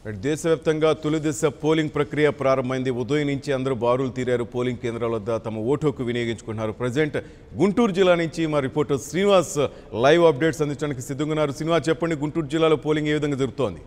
దేశవ్యాప్తంగా తొలి దశ పోలింగ్ ప్రక్రియ ప్రారంభమైంది ఉదయం నుంచి అందరూ బారులు తీరారు పోలింగ్ కేంద్రాల వద్ద తమ ఓటు హక్కు వినియోగించుకుంటున్నారు ప్రజెంట్ గుంటూరు జిల్లా నుంచి మా రిపోర్టర్ శ్రీనివాస్ లైవ్ అప్డేట్స్ అందించడానికి సిద్ధంగా ఉన్నారు శ్రీనివాస్ చెప్పండి గుంటూరు జిల్లాలో పోలింగ్ ఏ విధంగా జరుగుతోంది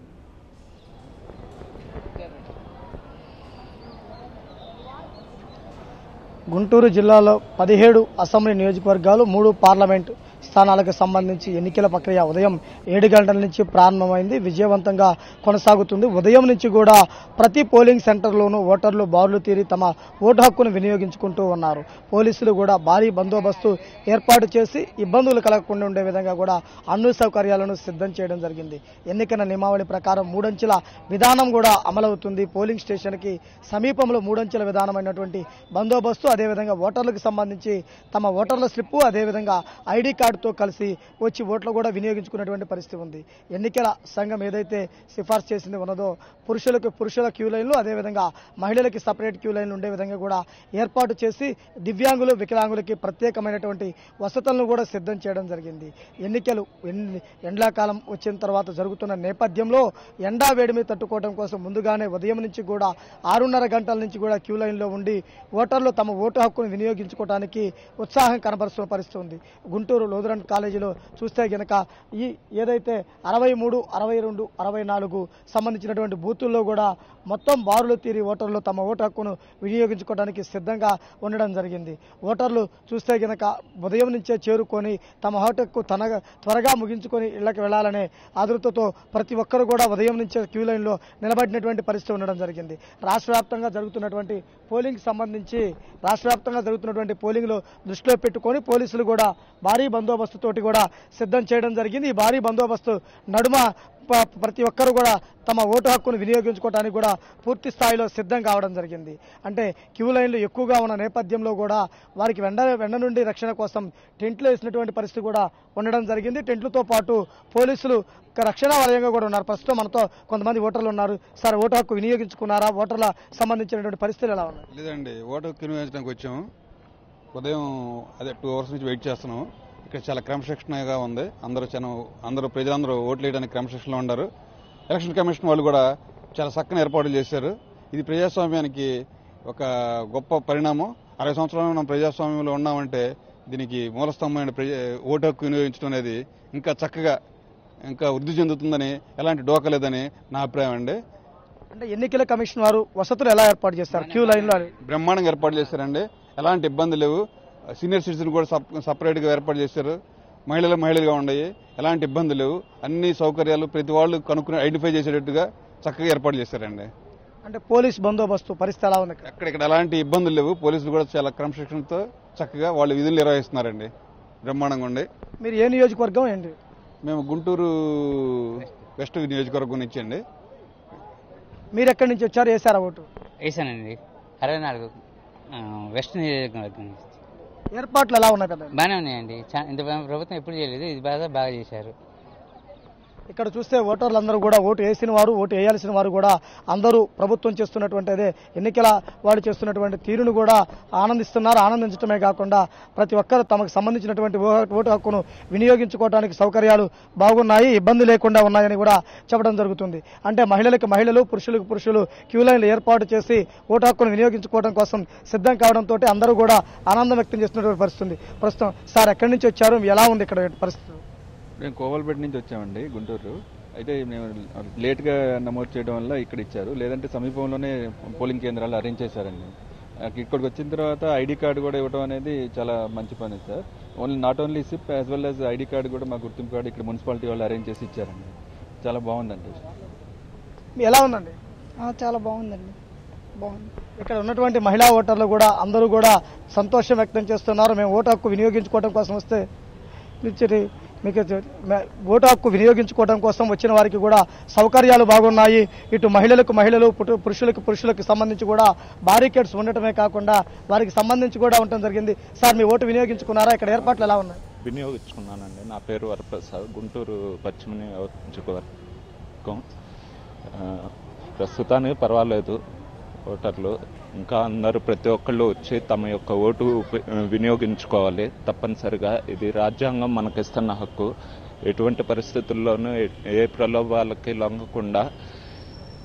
గుంటూరు జిల్లాలో పదిహేడు అసెంబ్లీ నియోజకవర్గాలు మూడు పార్లమెంట్ స్థానాలకు సంబంధించి ఎన్నికల ప్రక్రియ ఉదయం ఏడు గంటల నుంచి ప్రారంభమైంది విజయవంతంగా కొనసాగుతుంది ఉదయం నుంచి కూడా ప్రతి పోలింగ్ సెంటర్లోనూ ఓటర్లు బారులు తీరి తమ ఓటు హక్కును వినియోగించుకుంటూ ఉన్నారు పోలీసులు కూడా భారీ బందోబస్తు ఏర్పాటు చేసి ఇబ్బందులు కలగకుండా ఉండే విధంగా కూడా అన్ని సౌకర్యాలను సిద్ధం చేయడం జరిగింది ఎన్నికల నియమావళి ప్రకారం మూడంచెల విధానం కూడా అమలవుతుంది పోలింగ్ స్టేషన్కి సమీపంలో మూడంచెల విధానమైనటువంటి బందోబస్తు అదేవిధంగా ఓటర్లకు సంబంధించి తమ ఓటర్ల స్లిప్పు అదేవిధంగా ఐడి కార్డుతో కలిసి వచ్చి ఓట్లు కూడా వినియోగించుకున్నటువంటి పరిస్థితి ఉంది ఎన్నికల సంఘం ఏదైతే సిఫార్సు చేసింది ఉన్నదో పురుషులకు పురుషుల క్యూ లైన్లు అదేవిధంగా మహిళలకి సపరేట్ క్యూ లైన్లు ఉండే విధంగా కూడా ఏర్పాటు చేసి దివ్యాంగులు వికలాంగులకి ప్రత్యేకమైనటువంటి వసతులను కూడా సిద్ధం చేయడం జరిగింది ఎన్నికలు ఎన్- ఎండాకాలం వచ్చిన తర్వాత జరుగుతున్న నేపథ్యంలో ఎండా వేడిమి తట్టుకోవడం కోసం ముందుగానే ఉదయం నుంచి కూడా ఆరున్నర గంటల నుంచి కూడా క్యూ లైన్లో ఉండి ఓటర్లు తమ ఓటు హక్కును వినియోగించుకోవడానికి ఉత్సాహం కనబరుస్తున్న పరిస్థితి ఉంది గుంటూరు లోదురంట్ కాలేజీలో చూస్తే గనక ఈ ఏదైతే అరవై మూడు అరవై రెండు అరవై నాలుగు సంబంధించినటువంటి బూతుల్లో కూడా మొత్తం బారులు తీరి ఓటర్లు తమ ఓటు హక్కును వినియోగించుకోవడానికి సిద్ధంగా ఉండడం జరిగింది ఓటర్లు చూస్తే గనక ఉదయం నుంచే చేరుకొని తమ ఓటు హక్కు తన త్వరగా ముగించుకొని ఇళ్లకు వెళ్లాలనే ఆదృతతో ప్రతి ఒక్కరు కూడా ఉదయం నుంచే క్యూ లైన్లో నిలబడినటువంటి పరిస్థితి ఉండడం జరిగింది రాష్ట్ర వ్యాప్తంగా జరుగుతున్నటువంటి పోలింగ్ సంబంధించి రాష్ట్ర వ్యాప్తంగా జరుగుతున్నటువంటి పోలింగ్లో దృష్టిలో పెట్టుకొని పోలీసులు కూడా భారీ బందోబస్తుతోటి కూడా సిద్ధం చేయడం జరిగింది ఈ భారీ బందోబస్తు నడుమ ప- ప్రతి ఒక్కరు కూడా తమ ఓటు హక్కును వినియోగించుకోవడానికి కూడా పూర్తి స్థాయిలో సిద్ధం కావడం జరిగింది అంటే క్యూ లైన్లు ఎక్కువగా ఉన్న నేపథ్యంలో కూడా వారికి వెండ వెండ నుండి రక్షణ కోసం టెంట్లు వేసినటువంటి పరిస్థితి కూడా ఉండడం జరిగింది టెంట్లతో పాటు పోలీసులు ఒక రక్షణ వలయంగా కూడా ఉన్నారు ప్రస్తుతం మనతో కొంతమంది ఓటర్లు ఉన్నారు సార్ ఓటు హక్కు వినియోగించుకున్నారా ఓటర్ల సంబంధించినటువంటి పరిస్థితులు ఎలా ఉన్నాయి లేదండి ఓటు వినియోగించడానికి వచ్చాము ఉదయం అదే టూ అవర్స్ నుంచి వెయిట్ చేస్తున్నాము ఇక్కడ చాలా క్రమశిక్షణగా ఉంది అందరూ చాలా అందరూ ప్రజలందరూ ఓట్లు వేయడానికి క్రమశిక్షణలో ఉన్నారు ఎలక్షన్ కమిషన్ వాళ్ళు కూడా చాలా చక్కని ఏర్పాట్లు చేశారు ఇది ప్రజాస్వామ్యానికి ఒక గొప్ప పరిణామం అరవై సంవత్సరాలు మనం ప్రజాస్వామ్యంలో ఉన్నామంటే దీనికి మూలస్తంభమైన ప్రజ ఓటు హక్కు వినియోగించడం అనేది ఇంకా చక్కగా ఇంకా వృద్ధి చెందుతుందని ఎలాంటి డోకా లేదని నా అభిప్రాయం అండి అంటే ఎన్నికల కమిషన్ వారు వసతులు ఎలా ఏర్పాటు చేస్తారు క్యూ లైన్లో బ్రహ్మాండంగా ఏర్పాటు చేశారండి ఎలాంటి ఇబ్బంది లేవు సీనియర్ సిటిజన్ కూడా సప్ సపరేట్ గా ఏర్పాటు చేశారు మహిళలు మహిళలుగా ఉన్నాయి ఎలాంటి ఇబ్బంది లేవు అన్ని సౌకర్యాలు ప్రతి వాళ్ళు కనుక్కుని ఐడెంటిఫై చేసేటట్టుగా చక్కగా ఏర్పాటు చేశారండి అంటే పోలీస్ బందోబస్తు పరిస్థితి ఎలా ఉంది ఇక్కడ? ఎక్కడిక్కడ ఎలాంటి ఇబ్బందులు లేవు పోలీసులు కూడా చాలా క్రమశిక్షణతో చక్కగా వాళ్ళు విధులు నిర్వహిస్తున్నారండి బ్రహ్మాండంగా ఉండి మీరు ఏ నియోజకవర్గం ఏంటి మేము గుంటూరు వెస్ట్ నియోజకవర్గం నుంచి అండి మీరు ఎక్కడి నుంచి వచ్చారు వేసారా ఓటు వేసానండి అరవై నాలుగు ఆ, వెస్ట్ నియోజకవర్గం ఏర్పాట్లు ఎలా ఉన్నాయి పెద్ద బాగానే ఉన్నాయండి చా- ఇంత ప్రభుత్వం ఎప్పుడు చేయలేదు ఇది బాగా బాగా చేశారు ఇక్కడ చూస్తే ఓటర్లందరూ కూడా ఓటు వేసిన వారు ఓటు వేయాల్సిన వారు కూడా అందరూ ప్రభుత్వం చేస్తున్నటువంటి అదే ఎన్నికల వాడు చేస్తున్నటువంటి తీరును కూడా ఆనందిస్తున్నారు ఆనందించడమే కాకుండా ప్రతి ఒక్కరు తమకు సంబంధించినటువంటి ఓ- ఓటు హక్కును వినియోగించుకోవడానికి సౌకర్యాలు బాగున్నాయి ఇబ్బంది లేకుండా ఉన్నాయని కూడా చెప్పడం జరుగుతుంది అంటే మహిళలకు మహిళలు పురుషులకు పురుషులు క్యూ లైన్లు ఏర్పాటు చేసి ఓటు హక్కును వినియోగించుకోవడం కోసం సిద్ధం కావడంతో అందరూ కూడా ఆనందం వ్యక్తం చేస్తున్నటువంటి పరిస్థితి ఉంది ప్రస్తుతం సార్ ఎక్కడి నుంచి వచ్చారు ఎలా ఉంది ఇక్కడ పరిస్థితి మేము కోవల్పేట నుంచి వచ్చామండి గుంటూరు అయితే మేము లేట్గా నమోదు చేయడం వల్ల ఇక్కడ ఇచ్చారు లేదంటే సమీపంలోనే పోలింగ్ కేంద్రాలు అరేంజ్ చేశారండి నాకు ఇక్కడికి వచ్చిన తర్వాత ఐడి కార్డు కూడా ఇవ్వడం అనేది చాలా మంచి పని sir only not only slip as well as ID card కూడా మా గుర్తింపు కార్డు ఇక్కడ మున్సిపాలిటీ వాళ్ళు అరేంజ్ చేసి ఇచ్చారండి చాలా బాగుందండి ఎలా ఉందండి ఆ, చాలా బాగుందండి బాగుంది ఇక్కడ ఉన్నటువంటి మహిళా ఓటర్లు కూడా అందరూ కూడా సంతోషం వ్యక్తం చేస్తున్నారు మేము ఓటు హక్కు వినియోగించుకోవడం కోసం వస్తే నిశ్చితి మీకు తె- మే- ఓటు హక్కు వినియోగించుకోవడం కోసం వచ్చిన వారికి కూడా సౌకర్యాలు బాగున్నాయి ఇటు మహిళలకు మహిళలు పుటు- పురుషులకు పురుషులకు సంబంధించి కూడా బారికేడ్స్ ఉండటమే కాకుండా వారికి సంబంధించి కూడా ఉండటం జరిగింది సార్ మీ ఓటు వినియోగించుకున్నారా ఇక్కడ ఏర్పాట్లు ఎలా ఉన్నాయి వినియోగించుకున్నానండి నా పేరు వరప్రసాద్ గుంటూరు పశ్చిమ నియోజకవర్గం ఆ, ప్రస్తుతానికి పర్వాలేదు ఓటర్లు ఇంకా అందరూ ప్రతి ఒక్కళ్ళు వచ్చి తమ యొక్క ఓటు ఉప- వినియోగించుకోవాలి తప్పనిసరిగా ఇది రాజ్యాంగం మనకిస్తున్న హక్కు ఎటువంటి పరిస్థితుల్లోనూ ఏ- ఏ ప్రలోభాలకి లొంగకుండా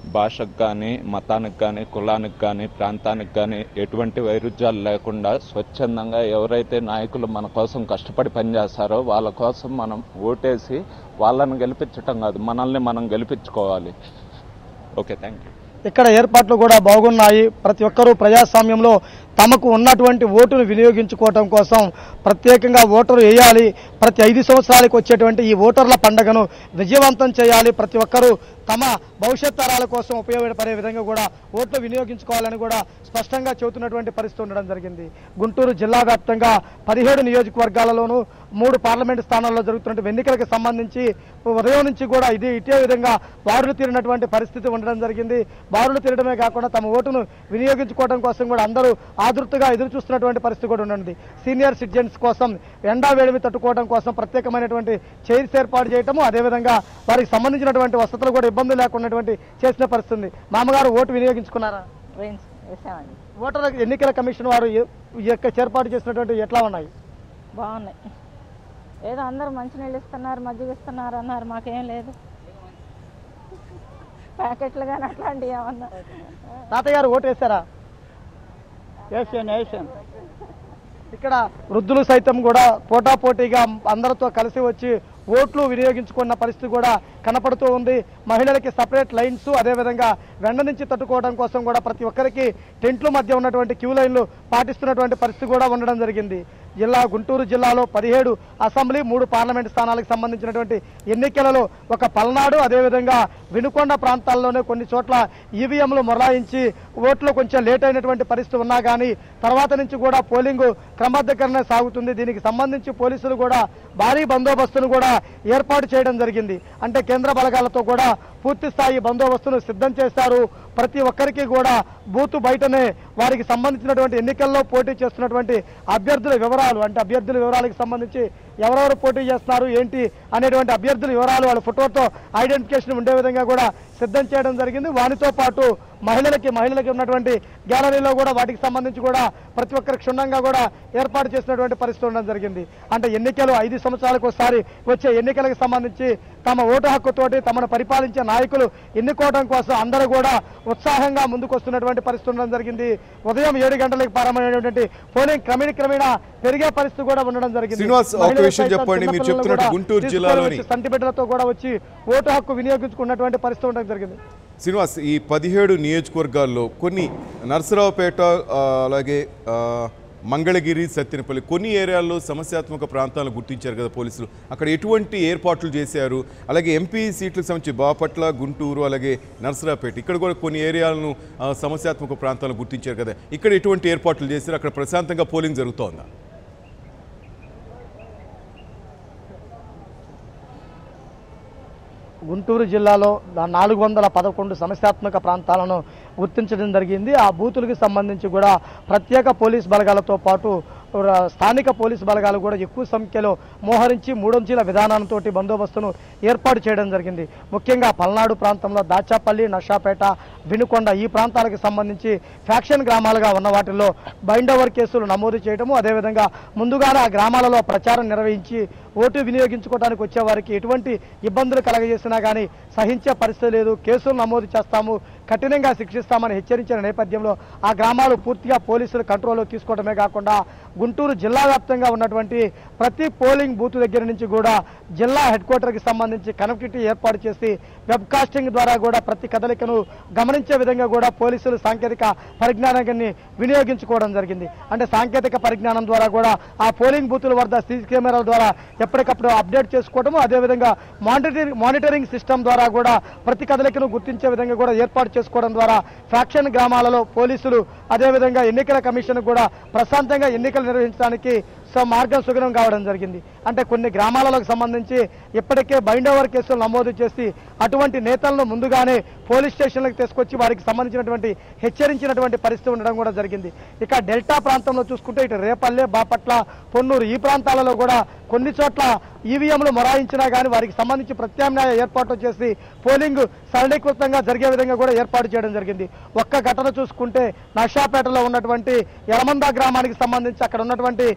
భాషకు కానీ మతానికి కానీ కులానికి కానీ ప్రాంతానికి కానీ ఎటువంటి వైరుధ్యాలు లేకుండా స్వచ్ఛందంగా ఎవరైతే నాయకులు మన కోసం కష్టపడి పనిచేస్తారో వాళ్ళ కోసం మనం ఓటేసి వాళ్ళని గెలిపించటం కాదు మనల్ని మనం గెలిపించుకోవాలి ఓకే థ్యాంక్ యూ ఇక్కడ ఏర్పాట్లు కూడా బాగున్నాయి ప్రతి ఒక్కరూ ప్రజాస్వామ్యంలో తమకు ఉన్నటువంటి ఓటును వినియోగించుకోవటం కోసం ప్రత్యేకంగా ఓటరు వేయాలి ప్రతి ఐదు సంవత్సరాలకు వచ్చేటువంటి ఈ ఓటర్ల పండుగను విజయవంతం చేయాలి ప్రతి ఒక్కరూ తమ భవిష్యత్ తరాల కోసం ఉపయోగపడే విధంగా కూడా ఓట్లు వినియోగించుకోవాలని కూడా స్పష్టంగా చెబుతున్నటువంటి పరిస్థితి ఉండడం జరిగింది గుంటూరు జిల్లా వ్యాప్తంగా పదిహేడు నియోజకవర్గాలలోనూ మూడు పార్లమెంటు స్థానాల్లో జరుగుతున్న ఎన్నికలకు సంబంధించి ఉదయం నుంచి కూడా ఇది ఇదే విధంగా బారులు తీరినటువంటి పరిస్థితి ఉండడం జరిగింది బారులు తీరడమే కాకుండా తమ ఓటును వినియోగించుకోవడం కోసం కూడా అందరూ ఆదుర్తగా ఎదురు చూస్తున్నటువంటి పరిస్థితి కూడా ఉండండి సీనియర్ సిటిజన్స్ కోసం ఎండా వేడిమి తట్టుకోవడం కోసం ప్రత్యేకమైనటువంటి చైర్స్ ఏర్పాటు చేయటము అదేవిధంగా వారికి సంబంధించినటువంటి వసతులు కూడా ఇబ్బంది లేకున్నటువంటి చేసిన పరిస్థితి ఉంది మామగారు ఓటు వినియోగించుకున్నారా వేయించ- వేసామండి ఓటర్ల ఎన్నికల కమిషన్ వారు ఈ- ఈ యొక్క ఏర్పాటు చేసినటువంటి ఎట్లా ఉన్నాయి బాగున్నాయి ఏదో అందరూ మంచినీళ్ళు ఇస్తున్నారు మజ్జిగ ఇస్తున్నారు అన్నారు మాకేం లేదు ప్యాకెట్లు కానీ అట్లాంటివి ఏమన్నా తాతయ్య గారు ఓటు వేశారా వేసాను వేసాను ఇక్కడ వృద్ధులు సైతం కూడా పోటాపోటీగా అందరితో కలిసి వచ్చి ఓట్లు వినియోగించుకున్న పరిస్థితి కూడా కనపడుతూ ఉంది మహిళలకి సపరేట్ లైన్స్ అదేవిధంగా వెండ నుంచి తట్టుకోవడం కోసం కూడా ప్రతి ఒక్కరికి టెంట్ల మధ్య ఉన్నటువంటి క్యూ లైన్లు పాటిస్తున్నటువంటి పరిస్థితి కూడా ఉండడం జరిగింది జిల్లా గుంటూరు జిల్లాలో పదిహేడు అసెంబ్లీ మూడు పార్లమెంట్ స్థానాలకు సంబంధించినటువంటి ఎన్నికలలో ఒక పల్నాడు అదేవిధంగా వినుకొండ ప్రాంతాల్లోనే కొన్ని చోట్ల ఈవీఎంలు మొరాయించి ఓట్లు కొంచెం లేట్ అయినటువంటి పరిస్థితి ఉన్నా కానీ తర్వాత నుంచి కూడా పోలింగ్ క్రమబద్ధీకరణ సాగుతుంది దీనికి సంబంధించి పోలీసులు కూడా భారీ బందోబస్తును కూడా ఏర్పాటు చేయడం జరిగింది అంటే కేంద్ర బలగాలతో కూడా పూర్తి స్థాయి బందోబస్తును సిద్ధం చేశారు ప్రతి ఒక్కరికి కూడా బూత్ బయటనే వారికి సంబంధించినటువంటి ఎన్నికల్లో పోటీ చేస్తున్నటువంటి అభ్యర్థుల వివరాలు అంటే అభ్యర్థుల వివరాలకు సంబంధించి ఎవరెవరు పోటీ చేస్తున్నారు ఏంటి అనేటువంటి అభ్యర్థుల వివరాలు వాళ్ళ ఫోటోతో ఐడెంటిఫికేషన్ ఉండే విధంగా కూడా సిద్ధం చేయడం జరిగింది వానితో పాటు మహిళలకి మహిళలకి ఉన్నటువంటి గ్యాలరీలో కూడా వాటికి సంబంధించి కూడా ప్రతి ఒక్కరి క్షుణ్ణంగా కూడా ఏర్పాటు చేసినటువంటి పరిస్థితి ఉండడం జరిగింది అంటే ఎన్నికలు ఐదు సంవత్సరాలకు ఒకసారి వచ్చే ఎన్నికలకు సంబంధించి తమ ఓటు హక్కుతోటి తమను పరిపాలించే నాయకులు ఎన్నుకోవడం కోసం అందరూ కూడా ఉత్సాహంగా ముందుకు వస్తున్నటువంటి పరిస్థితి ఉండడం జరిగింది ఉదయం ఏడు గంటలకు ప్రారంభమైనటువంటి పోలింగ్ క్రమేణ క్రమేణా పెరిగే పరిస్థితి కూడా ఉండడం జరిగింది శ్రీనివాస్, ఒక మహిళలు విషయం సైతం చెప్పండి. మీరు చిన్నపిల్లలు చెప్తున్నట్టు కూడా గుంటూరు తీసుకొని జిల్లాలోని- వచ్చి సంటి బిడ్డలతో కూడా వచ్చి ఓటు హక్కు వినియోగించుకున్నటువంటి పరిస్థితి ఉండడం జరిగింది శ్రీనివాస్ ఈ పదిహేడు నియోజకవర్గాల్లో కొన్ని నరసరావుపేట ఆ, అలాగే ఆ, మంగళగిరి సత్యనపల్లి కొన్ని ఏరియాల్లో సమస్యాత్మక ప్రాంతాలను గుర్తించారు కదా పోలీసులు అక్కడ ఎటువంటి ఏర్పాట్లు చేశారు అలాగే ఎంపీ సీట్లకు సంబంధించి బాపట్ల గుంటూరు అలాగే నరసరావుపేట ఇక్కడ కూడా కొన్ని ఏరియాలను ఆ, సమస్యాత్మక ప్రాంతాలను గుర్తించారు కదా ఇక్కడ ఎటువంటి ఏర్పాట్లు చేశారు అక్కడ ప్రశాంతంగా పోలింగ్ జరుగుతోందా గుంటూరు జిల్లాలో దా- నాలుగు వందల పదకొండు సమస్యాత్మక ప్రాంతాలను గుర్తించడం జరిగింది ఆ బూతులకు సంబంధించి కూడా ప్రత్యేక పోలీస్ బలగాలతో పాటు ర- స్థానిక పోలీస్ బలగాలు కూడా ఎక్కువ సంఖ్యలో మోహరించి మూడొంచీల విధానంతో బందోబస్తును ఏర్పాటు చేయడం జరిగింది ముఖ్యంగా పల్నాడు ప్రాంతంలో దాచాపల్లి నషాపేట వినుకొండ ఈ ప్రాంతాలకు సంబంధించి ఫ్యాక్షన్ గ్రామాలుగా ఉన్న వాటిల్లో బైండ్ ఓవర్ కేసులు నమోదు చేయడము అదేవిధంగా ముందుగానే ఆ గ్రామాలలో ప్రచారం నిర్వహించి ఓటు వినియోగించుకోవడానికి వచ్చే వారికి ఎటువంటి ఇబ్బందులు కలగజేసినా కానీ సహించే పరిస్థితి లేదు కేసులు నమోదు చేస్తాము కఠినంగా శిక్షిస్తామని హెచ్చరించిన నేపథ్యంలో ఆ గ్రామాలు పూర్తిగా పోలీసులు కంట్రోల్లో తీసుకోవడమే కాకుండా గుంటూరు జిల్లా వ్యాప్తంగా ఉన్నటువంటి ప్రతి పోలింగ్ బూత్ దగ్గర నుంచి కూడా జిల్లా హెడ్ క్వార్టర్కి సంబంధించి కనెక్టివిటీ ఏర్పాటు చేసి వెబ్ కాస్టింగ్ ద్వారా కూడా ప్రతి కదలికను గమనించే విధంగా కూడా పోలీసులు సాంకేతిక పరిజ్ఞానాన్ని వినియోగించుకోవడం జరిగింది అంటే సాంకేతిక పరిజ్ఞానం ద్వారా కూడా ఆ పోలింగ్ బూతుల వద్ద సీసీ కెమెరాల ద్వారా ఎప్పటికప్పుడు అప్డేట్ చేసుకోవడము అదేవిధంగా మానిటరింగ్ మానిటరింగ్ సిస్టమ్ ద్వారా కూడా ప్రతి కదలికను గుర్తించే విధంగా కూడా ఏర్పాటు చేసుకోవడం ద్వారా ఫ్యాక్షన్ గ్రామాలలో పోలీసులు అదేవిధంగా ఎన్నికల కమిషన్ కూడా ప్రశాంతంగా ఎన్నికలు నిర్వహించడానికి సో మార్గం సుగమం కావడం జరిగింది అంటే కొన్ని గ్రామాలకు సంబంధించి ఇప్పటికే బైండ్ ఓవర్ కేసులు నమోదు చేసి అటువంటి నేతలను ముందుగానే పోలీస్ స్టేషన్లకు తీసుకొచ్చి వారికి సంబంధించినటువంటి హెచ్చరించినటువంటి పరిస్థితి ఉండడం కూడా జరిగింది ఇక డెల్టా ప్రాంతంలో చూసుకుంటే ఇటు రేపల్లె బాపట్ల పొన్నూరు ఈ ప్రాంతాలలో కూడా కొన్ని చోట్ల ఈవీఎంలు మొరాయించినా కానీ వారికి సంబంధించి ప్రత్యామ్నాయ ఏర్పాట్లు చేసి పోలింగ్ సరళీకృతంగా జరిగే విధంగా కూడా ఏర్పాటు చేయడం జరిగింది ఒక్క ఘటన చూసుకుంటే నషాపేటలో ఉన్నటువంటి యలమంద గ్రామానికి సంబంధించి అక్కడ ఉన్నటువంటి గ్రామ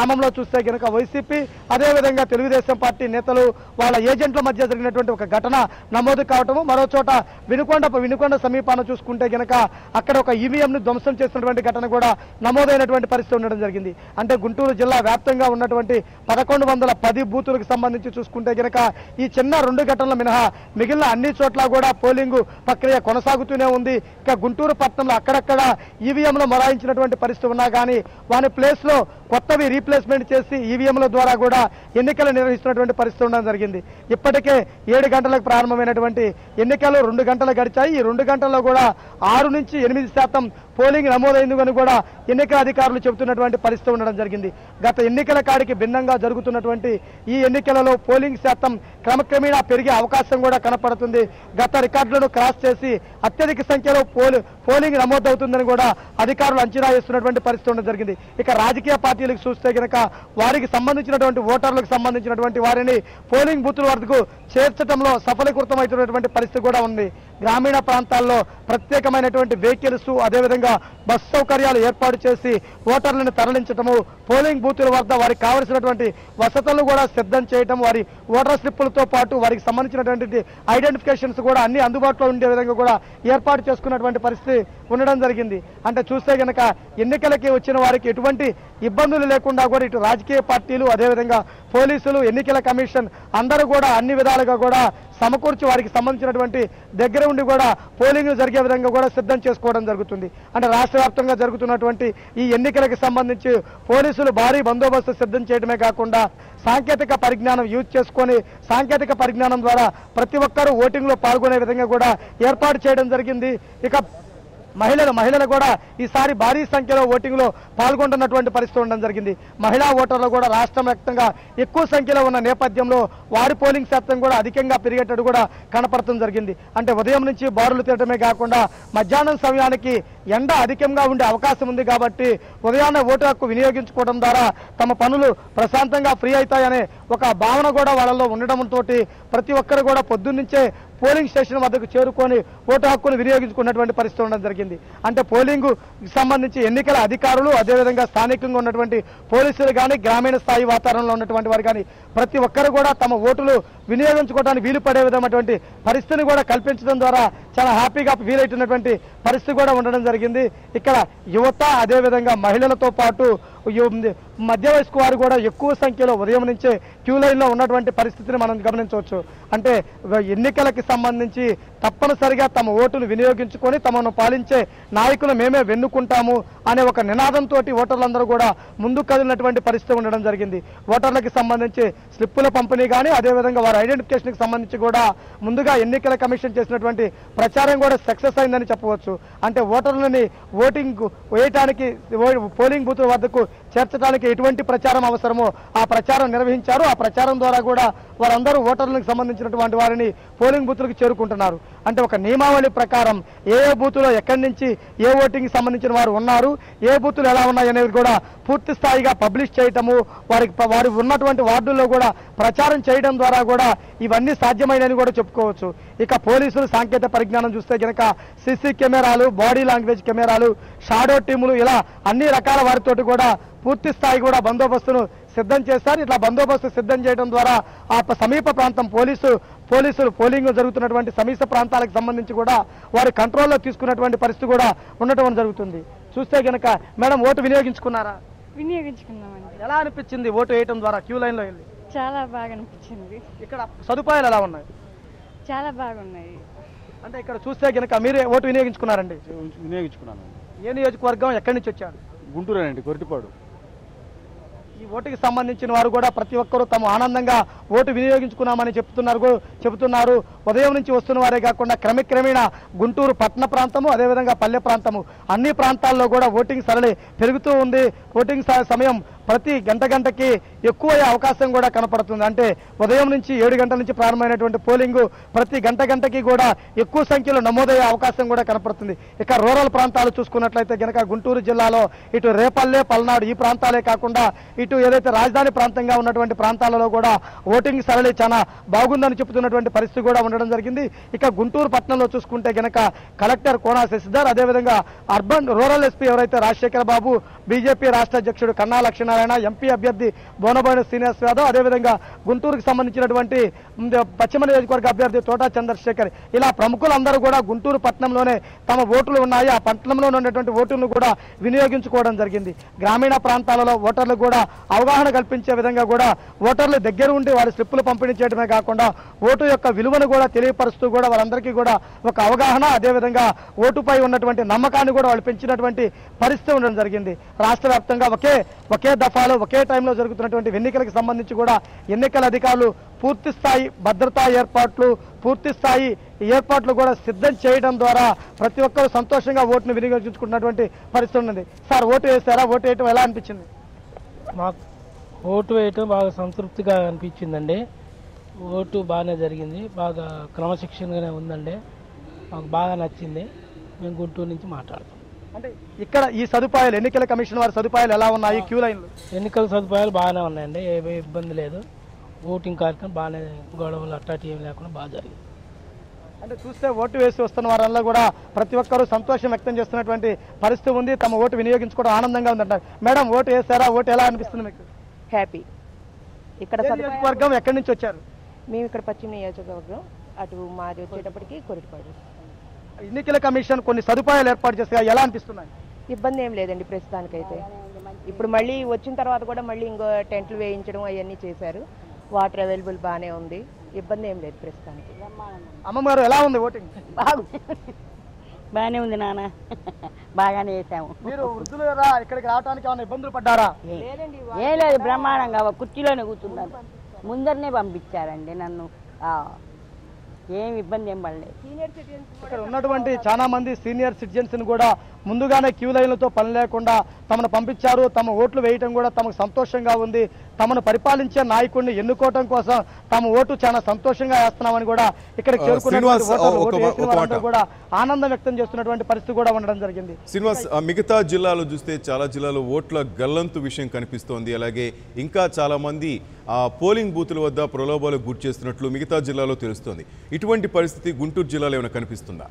గ్రామంలో చూస్తే కనుక వైసీపీ అదేవిధంగా తెలుగుదేశం పార్టీ నేతలు వాళ్ళ ఏజెంట్ల మధ్య జరిగినటువంటి ఒక ఘటన నమోదు కావటము మరో చోట వినుకొండ వినుకొండ సమీపాన చూసుకుంటే గనక అక్కడ ఒక ఈవీఎంను ధ్వంసం చేసినటువంటి ఘటన కూడా నమోదైనటువంటి పరిస్థితి ఉండడం జరిగింది అంటే గుంటూరు జిల్లా వ్యాప్తంగా ఉన్నటువంటి పదకొండు వందల పది బూతులకు సంబంధించి చూసుకుంటే గనక ఈ చిన్న రెండు ఘటనలు మినహా మిగిలిన అన్ని చోట్ల కూడా పోలింగ్ ప్రక్రియ కొనసాగుతూనే ఉంది ఇక గుంటూరు పట్టణంలో అక్కడక్కడ ఈవీఎంలు మొరాయించినటువంటి పరిస్థితి ఉన్నా కానీ వాని ప్లేస్ లో కొత్తవి రీప్లేస్మెంట్ చేసి ఈవీఎంల ద్వారా కూడా ఎన్నికలు నిర్వహిస్తున్నటువంటి పరిస్థితి ఉండడం జరిగింది ఇప్పటికే ఏడు గంటలకు ప్రారంభమైనటువంటి ఎన్నికలు రెండు గంటలు గడిచాయి ఈ రెండు గంటల్లో కూడా ఆరు నుంచి ఎనిమిది శాతం పోలింగ్ నమోదైంది అని కూడా ఎన్నికల అధికారులు చెబుతున్నటువంటి పరిస్థితి ఉండడం జరిగింది గత ఎన్నికల కాడికి భిన్నంగా జరుగుతున్నటువంటి ఈ ఎన్నికలలో పోలింగ్ శాతం క్రమక్రమేణా పెరిగే అవకాశం కూడా కనపడుతుంది గత రికార్డులను క్రాస్ చేసి అత్యధిక సంఖ్యలో పోలి పోలింగ్ నమోదవుతుందని కూడా అధికారులు అంచనా వేస్తున్నటువంటి పరిస్థితి ఉండడం జరిగింది ఇక రాజకీయ పార్టీలకు చూస్తే కనుక వారికి సంబంధించినటువంటి ఓటర్లకు సంబంధించినటువంటి వారిని పోలింగ్ బూతుల వద్దకు చేర్చడంలో సఫలీకృతమవుతున్నటువంటి పరిస్థితి కూడా ఉంది గ్రామీణ ప్రాంతాల్లో ప్రత్యేకమైనటువంటి వెహికల్స్ అదేవిధంగా బస్ సౌకర్యాలు ఏర్పాటు చేసి ఓటర్లను తరలించటము పోలింగ్ బూతుల వద్ద వారికి కావలసినటువంటి వసతులు కూడా సిద్ధం చేయటం వారి ఓటర్ స్లిప్పులతో పాటు వారికి సంబంధించినటువంటి ఐడెంటిఫికేషన్స్ కూడా అన్ని అందుబాటులో ఉండే విధంగా కూడా ఏర్పాటు చేసుకున్నటువంటి పరిస్థితి ఉండడం జరిగింది అంటే చూస్తే గనక ఎన్నికలకి వచ్చిన వారికి ఎటువంటి ఇబ్బందులు లేకుండా కూడా ఇటు రాజకీయ పార్టీలు అదేవిధంగా పోలీసులు ఎన్నికల కమిషన్ అందరూ కూడా అన్ని విధాలుగా కూడా సమకూర్చి వారికి సంబంధించినటువంటి దగ్గర ఉండి కూడా పోలింగ్ జరిగే విధంగా కూడా సిద్ధం చేసుకోవడం జరుగుతుంది అంటే రాష్ట్ర వ్యాప్తంగా జరుగుతున్నటువంటి ఈ ఎన్నికలకు సంబంధించి పోలీసులు భారీ బందోబస్తు సిద్ధం చేయడమే కాకుండా సాంకేతిక పరిజ్ఞానం యూజ్ చేసుకొని సాంకేతిక పరిజ్ఞానం ద్వారా ప్రతి ఒక్కరూ ఓటింగ్ లో పాల్గొనే విధంగా కూడా ఏర్పాటు చేయడం జరిగింది ఇక మహిళలు మహిళలు కూడా ఈసారి భారీ సంఖ్యలో ఓటింగ్ లో పాల్గొంటున్నటువంటి పరిస్థితి ఉండడం జరిగింది మహిళా ఓటర్లు కూడా రాష్ట్ర వ్యాప్తంగా ఎక్కువ సంఖ్యలో ఉన్న నేపథ్యంలో వారి పోలింగ్ శాతం కూడా అధికంగా పెరిగేటట్టు కూడా కనపడటం జరిగింది అంటే ఉదయం నుంచి బారులు తీయటమే కాకుండా మధ్యాహ్నం సమయానికి ఎండ అధికంగా ఉండే అవకాశం ఉంది కాబట్టి ఉదయాన్నే ఓటు హక్కు వినియోగించుకోవడం ద్వారా తమ పనులు ప్రశాంతంగా ఫ్రీ అవుతాయనే ఒక భావన కూడా వాళ్ళలో ఉండడంతో ప్రతి ఒక్కరు కూడా పొద్దున్నుంచే పోలింగ్ స్టేషన్ వద్దకు చేరుకొని ఓటు హక్కును వినియోగించుకున్నటువంటి పరిస్థితి ఉండడం జరిగింది అంటే పోలింగ్ సంబంధించి ఎన్నికల అధికారులు అదేవిధంగా స్థానికంగా ఉన్నటువంటి పోలీసులు కానీ గ్రామీణ స్థాయి వాతావరణంలో ఉన్నటువంటి వారు కానీ ప్రతి ఒక్కరు కూడా తమ ఓటులు వినియోగించుకోవడానికి వీలు పడే విధమైనటువంటి పరిస్థితిని కూడా కల్పించడం ద్వారా చాలా హ్యాపీగా వీలైతున్నటువంటి పరిస్థితి కూడా ఉండడం జరిగింది ఇక్కడ యువత అదేవిధంగా మహిళలతో పాటు యు- మధ్య వయస్కు వారు కూడా ఎక్కువ సంఖ్యలో ఉదయం నుంచే క్యూ లైన్లో ఉన్నటువంటి పరిస్థితిని మనం గమనించవచ్చు అంటే వ- ఎన్నికలకి సంబంధించి తప్పనిసరిగా తమ ఓటును వినియోగించుకొని తమను పాలించే నాయకులు మేమే వెన్నుకుంటాము అనే ఒక నినాదంతో ఓటర్లందరూ కూడా ముందుకు కదిలినటువంటి పరిస్థితి ఉండడం జరిగింది ఓటర్లకు సంబంధించి స్లిప్పుల పంపిణీ కానీ అదేవిధంగా వారి ఐడెంటిఫికేషన్కి సంబంధించి కూడా ముందుగా ఎన్నికల కమిషన్ చేసినటువంటి ప్రచారం కూడా సక్సెస్ అయిందని చెప్పవచ్చు అంటే ఓటర్లని ఓటింగ్ వేయటానికి ఓ- పోలింగ్ బూత్ వద్దకు చేర్చడానికి ఎటువంటి ప్రచారం అవసరమో ఆ ప్రచారం నిర్వహించారు ఆ ప్రచారం ద్వారా కూడా వారందరూ ఓటర్లకు సంబంధించినటువంటి వారిని పోలింగ్ బూత్లకు చేరుకుంటున్నారు అంటే ఒక నియమావళి ప్రకారం ఏ ఏ బూతులో ఎక్కడి నుంచి ఏ ఓటింగ్ సంబంధించిన వారు ఉన్నారు ఏ బూతులు ఎలా ఉన్నాయి అనేది కూడా పూర్తి స్థాయిగా పబ్లిష్ చేయటము వారికి వారి ఉన్నటువంటి వార్డుల్లో కూడా ప్రచారం చేయడం ద్వారా కూడా ఇవన్నీ సాధ్యమైనని కూడా చెప్పుకోవచ్చు ఇక పోలీసులు సాంకేతిక పరిజ్ఞానం చూస్తే కనుక సీసీ కెమెరాలు బాడీ లాంగ్వేజ్ కెమెరాలు షాడో టీములు ఇలా అన్ని రకాల వారితోటి కూడా పూర్తి స్థాయి కూడా బందోబస్తును సిద్ధం చేశారు ఇట్లా బందోబస్తు సిద్ధం చేయడం ద్వారా ఆ ప- సమీప ప్రాంతం పోలీసు పోలీసులు పోలింగ్ జరుగుతున్నటువంటి సమీప ప్రాంతాలకు సంబంధించి కూడా వారి కంట్రోల్లో తీసుకున్నటువంటి పరిస్థితి కూడా ఉండటం జరుగుతుంది చూస్తే గనక మేడం ఓటు వినియోగించుకున్నారా వినియోగించుకున్నామండి ఎలా అనిపించింది ఓటు వేయటం ద్వారా క్యూ లైన్ లో వెళ్ళి చాలా బాగా అనిపించింది ఇక్కడ సదుపాయాలు ఎలా ఉన్నాయి చాలా బాగున్నాయి అంటే ఇక్కడ చూస్తే గనక మీరే ఓటు వినియోగించుకున్నారండి వినియోగించుకున్నాను ఏ నియోజకవర్గం ఎక్కడి నుంచి వచ్చారు గుంటూరు అండి కొరటిపాడు ఈ ఓటుకి సంబంధించిన వారు కూడా ప్రతి ఒక్కరూ తమ ఆనందంగా ఓటు వినియోగించుకున్నామని చెప్తున్నారు గు- చెబుతున్నారు ఉదయం నుంచి వస్తున్న వారే కాకుండా క్రమక్రమేణా గుంటూరు పట్టణ ప్రాంతము అదేవిధంగా పల్లె ప్రాంతము అన్ని ప్రాంతాల్లో కూడా ఓటింగ్ సరళి పెరుగుతూ ఉంది ఓటింగ్ స- సమయం ప్రతి గంట గంటకి ఎక్కువ అవకాశం కూడా కనపడుతుంది అంటే ఉదయం నుంచి ఏడు గంటల నుంచి ప్రారంభమైనటువంటి పోలింగ్ ప్రతి గంట గంటకి కూడా ఎక్కువ సంఖ్యలో నమోదయ్యే అవకాశం కూడా కనపడుతుంది ఇక రూరల్ ప్రాంతాలు చూసుకున్నట్లయితే గనక గుంటూరు జిల్లాలో ఇటు రేపల్లె పల్నాడు ఈ ప్రాంతాలే కాకుండా ఇటు ఏదైతే రాజధాని ప్రాంతంగా ఉన్నటువంటి ప్రాంతాలలో కూడా ఓటింగ్ సరళి చాలా బాగుందని చెబుతున్నటువంటి పరిస్థితి కూడా ఉండడం జరిగింది ఇక గుంటూరు పట్టణంలో చూసుకుంటే గనక కలెక్టర్ కోనా శశిధర్ అదేవిధంగా అర్బన్ రూరల్ ఎస్పీ ఎవరైతే రాజశేఖర బాబు బీజేపీ రాష్ట్ర అధ్యక్షుడు కన్నా లక్ష్మీనారాయణ ఎంపీ అభ్యర్థి బోనబోయిన శ్రీనివాస్ యాదవ్ అదేవిధంగా గుంటూరుకు సంబంధించినటువంటి ఉమ్, పశ్చిమ నియోజకవర్గ అభ్యర్థి తోటా చంద్రశేఖర్ ఇలా ప్రముఖులందరూ కూడా గుంటూరు పట్టణంలోనే తమ ఓట్లు ఉన్నాయి ఆ పట్టణంలో ఉన్నటువంటి ఓటులను కూడా వినియోగించుకోవడం జరిగింది గ్రామీణ ప్రాంతాలలో ఓటర్లు కూడా అవగాహన కల్పించే విధంగా కూడా ఓటర్లు దగ్గర ఉండి వారి స్లిప్పులు పంపిణీ చేయడమే కాకుండా ఓటు యొక్క విలువను కూడా తెలియపరుస్తూ కూడా వాళ్ళందరికీ కూడా ఒక అవగాహన అదేవిధంగా ఓటుపై ఉన్నటువంటి నమ్మకాన్ని కూడా వాళ్ళు పెంచినటువంటి పరిస్థితి ఉండడం జరిగింది రాష్ట్ర వ్యాప్తంగా ఒకే ఒకే దఫాలో ఒకే టైంలో జరుగుతున్నటువంటి ఎన్నికలకు సంబంధించి కూడా ఎన్నికల అధికారులు పూర్తి స్థాయి భద్రతా ఏర్పాట్లు పూర్తి స్థాయి ఏర్పాట్లు కూడా సిద్ధం చేయడం ద్వారా ప్రతి ఒక్కరూ సంతోషంగా ఓటును వినియోగించుకుంటున్నటువంటి పరిస్థితి ఉన్నది సార్ ఓటు వేసారా ఓటు వేయటం ఎలా అనిపించింది మాకు ఓటు వేయటం బాగా సంతృప్తిగా అనిపించిందండి ఓటు బాగానే జరిగింది బాగా క్రమశిక్షణగానే ఉందండి మాకు బాగా నచ్చింది మేము గుంటూరు నుంచి మాట్లాడుతాం అంటే ఇక్కడ ఈ సదుపాయాలు ఎన్నికల కమిషన్ వారి సదుపాయాలు ఎలా ఉన్నాయి క్యూ లైన్లు ఎన్నికల సదుపాయాలు బాగానే ఉన్నాయండి ఏమీ ఇబ్బంది లేదు ఓటింగ్ కార్యక్రమం బాగానే గొడవలు అట్టాటి ఏమి లేకుండా బాగా జరిగింది అంటే చూస్తే ఓటు వేసి వస్తున్న వారంలో కూడా ప్రతి ఒక్కరూ సంతోషం వ్యక్తం చేస్తున్నటువంటి పరిస్థితి ఉంది తమ ఓటు వినియోగించుకోవడం ఆనందంగా ఉందంటారు మేడం ఓటు వేసారా ఓటు ఎలా అనిపిస్తుంది మీకు హ్యాపీ ఇక్కడ ఏ సదుపాయాలు- నియోజకవర్గం ఎక్కడి నుంచి వచ్చారు మేము ఇక్కడ పశ్చిమ నియోజకవర్గం అటు మాది వచ్చేటప్పటికి కొరిటిపాడు ఎన్నికల కమిషన్ కొన్ని సదుపాయాలు ఏర్పాటు చేస్తే ఎలా అనిపిస్తున్నాయి ఇబ్బంది ఏం లేదండి ప్రస్తుతానికైతే ఇప్పుడు మళ్ళీ వచ్చిన తర్వాత కూడా మళ్ళీ ఇంకో టెంట్లు వేయించడం అవన్నీ చేశారు వాటర్ అవైలబుల్ బాగానే ఉంది ఇబ్బంది ఏం లేదు ప్రస్తుతానికి అమ్మమ్మ గారు ఎలా ఉంది ఓటింగ్ బాగానే ఉంది నాన్న బాగానే వేసాము మీరు వృద్ధులు కదా ఇక్కడికి రావడానికి ఏమైనా ఇబ్బందులు పడ్డారా ఏం లేదు బ్రహ్మాండంగా కుర్చీలోనే కూర్చున్నాను ముందరనే పంపించారండి నన్ను ఆ, ఏం ఇబ్బంది ఏం పడలేదు ఇక్కడ ఉన్నటువంటి చాలా మంది సీనియర్ సిటిజన్స్ ని కూడా ముందుగానే క్యూ లైన్లతో పని లేకుండా తమను పంపించారు తమ ఓట్లు వేయటం కూడా తమకు సంతోషంగా ఉంది తమను పరిపాలించే నాయకుడిని ఎన్నుకోవటం కోసం తమ ఓటు చాలా సంతోషంగా వేస్తున్నామని కూడా ఇక్కడ ఆ, చేరుకున్నటువంటి శ్రీనివాస్, ఓటర్లు, ఒక ఓటు మా- వేసిన ఒక మాట. వారందరూ కూడా ఆనందం వ్యక్తం చేస్తున్నటువంటి పరిస్థితి కూడా ఉండడం జరిగింది శ్రీనివాస్ ఆ మిగతా జిల్లాలు చూస్తే చాలా జిల్లాలో ఓట్ల గల్లంతు విషయం కనిపిస్తోంది అలాగే ఇంకా చాలా మంది ఆ పోలింగ్ బూతుల వద్ద ప్రలోభాలకు గురి చేస్తున్నట్లు మిగతా జిల్లాలో తెలుస్తోంది ఇటువంటి పరిస్థితి గుంటూరు జిల్లాలో ఏమైనా కనిపిస్తుందా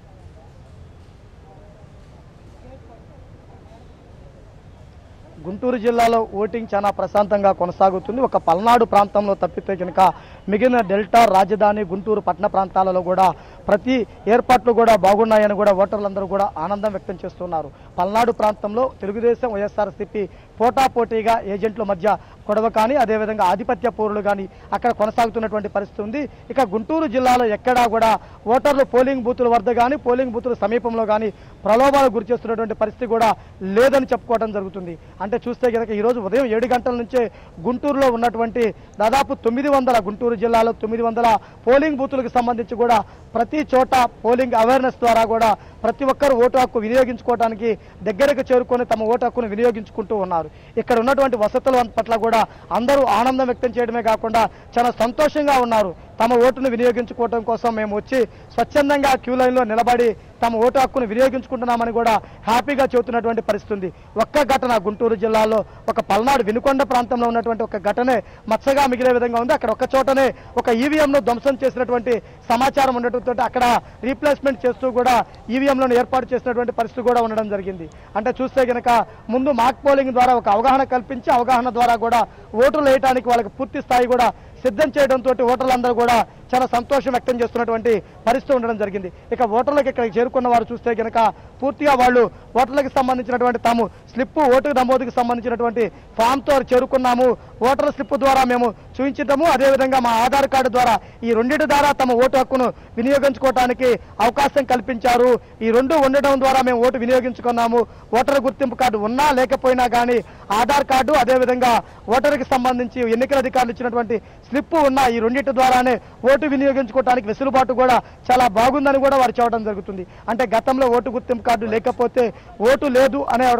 గుంటూరు జిల్లాలో ఓటింగ్ చాలా ప్రశాంతంగా కొనసాగుతుంది ఒక పల్నాడు ప్రాంతంలో తప్పితే కనుక మిగిలిన డెల్టా రాజధాని గుంటూరు పట్టణ ప్రాంతాలలో కూడా ప్రతి ఏర్పాట్లు కూడా బాగున్నాయని కూడా ఓటర్లందరూ కూడా ఆనందం వ్యక్తం చేస్తున్నారు పల్నాడు ప్రాంతంలో తెలుగుదేశం వైఎస్ఆర్సీపీ పోటాపోటీగా ఏజెంట్ల మధ్య గొడవ కానీ అదేవిధంగా ఆధిపత్య పోరులు కానీ అక్కడ కొనసాగుతున్నటువంటి పరిస్థితి ఉంది ఇక గుంటూరు జిల్లాలో ఎక్కడా కూడా ఓటర్లు పోలింగ్ బూతుల వద్ద కానీ పోలింగ్ బూతుల సమీపంలో కానీ ప్రలోభాలకు గురి చేస్తున్నటువంటి పరిస్థితి కూడా లేదని చెప్పుకోవడం జరుగుతుంది అంటే చూస్తే కనుక ఈరోజు ఉదయం ఏడు గంటల నుంచే గుంటూరులో ఉన్నటువంటి దాదాపు తొమ్మిది వందల గుంటూరు జిల్లాలో తొమ్మిది వందల పోలింగ్ బూతులకు సంబంధించి కూడా ప్రతి చోట పోలింగ్ అవేర్నెస్ ద్వారా కూడా ప్రతి ఒక్కరు ఓటు హక్కు వినియోగించుకోవడానికి దగ్గరకు చేరుకొని తమ ఓటు హక్కును వినియోగించుకుంటూ ఉన్నారు ఇక్కడ ఉన్నటువంటి వసతుల పట్ల కూడా అందరూ ఆనందం వ్యక్తం చేయడమే కాకుండా చాలా సంతోషంగా ఉన్నారు తమ ఓటును వినియోగించుకోవడం కోసం మేము వచ్చి స్వచ్ఛందంగా క్యూ లైన్లో నిలబడి తమ ఓటు హక్కును వినియోగించుకుంటున్నామని కూడా హ్యాపీగా చెబుతున్నటువంటి పరిస్థితి ఉంది ఒక్క ఘటన గుంటూరు జిల్లాలో ఒక పల్నాడు వినుకొండ ప్రాంతంలో ఉన్నటువంటి ఒక ఘటనే మచ్చగా మిగిలే విధంగా ఉంది అక్కడ ఒక్క చోటనే ఒక ఈవీఎంను ధ్వంసం చేసినటువంటి సమాచారం ఉండటంతో అక్కడ రీప్లేస్మెంట్ చేస్తూ కూడా ఈవీఎంలను ఏర్పాటు చేసినటువంటి పరిస్థితి కూడా ఉండడం జరిగింది అంటే చూస్తే గనక ముందు మాక్ పోలింగ్ ద్వారా ఒక అవగాహన కల్పించి అవగాహన ద్వారా కూడా ఓట్లు వేయడానికి వాళ్ళకి పూర్తి స్థాయి కూడా సిద్ధం చేయడంతో ఓటర్లందరూ కూడా చాలా సంతోషం వ్యక్తం చేస్తున్నటువంటి పరిస్థితి ఉండడం జరిగింది ఇక ఓటర్లకు ఇక్కడికి చేరుకున్న వారు చూస్తే గనక పూర్తిగా వాళ్ళు ఓటర్లకు సంబంధించినటువంటి తాము స్లిప్ ఓటు నమోదుకు సంబంధించినటువంటి ఫామ్తో చేరుకున్నాము ఓటర్ స్లిప్ ద్వారా మేము చూపించడము అదేవిధంగా మా ఆధార్ కార్డు ద్వారా ఈ రెండింటి ద్వారా తమ ఓటు హక్కును వినియోగించుకోవడానికి అవకాశం కల్పించారు ఈ రెండు ఉండడం ద్వారా మేము ఓటు వినియోగించుకున్నాము ఓటర్ గుర్తింపు కార్డు ఉన్నా లేకపోయినా కానీ ఆధార్ కార్డు అదేవిధంగా ఓటర్కి సంబంధించి ఎన్నికల అధికారులు ఇచ్చినటువంటి స్లిప్ ఉన్న ఈ రెండింటి ద్వారానే ఓటు వినియోగించుకోవడానికి వెసులుబాటు కూడా చాలా బాగుందని కూడా వారు చెప్పడం జరుగుతుంది అంటే గతంలో ఓటు గుర్తింపు కార్డు లేకపోతే ఓటు లేదు అనే ఒక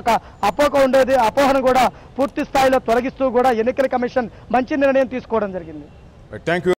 అపోహ ఉండేది అపోహను కూడా పూర్తి స్థాయిలో తొలగిస్తూ కూడా ఎన్నికల కమిషన్ మంచి నిర్ణయం తీసుకోవడం జరిగింది థ్యాంక్ యూ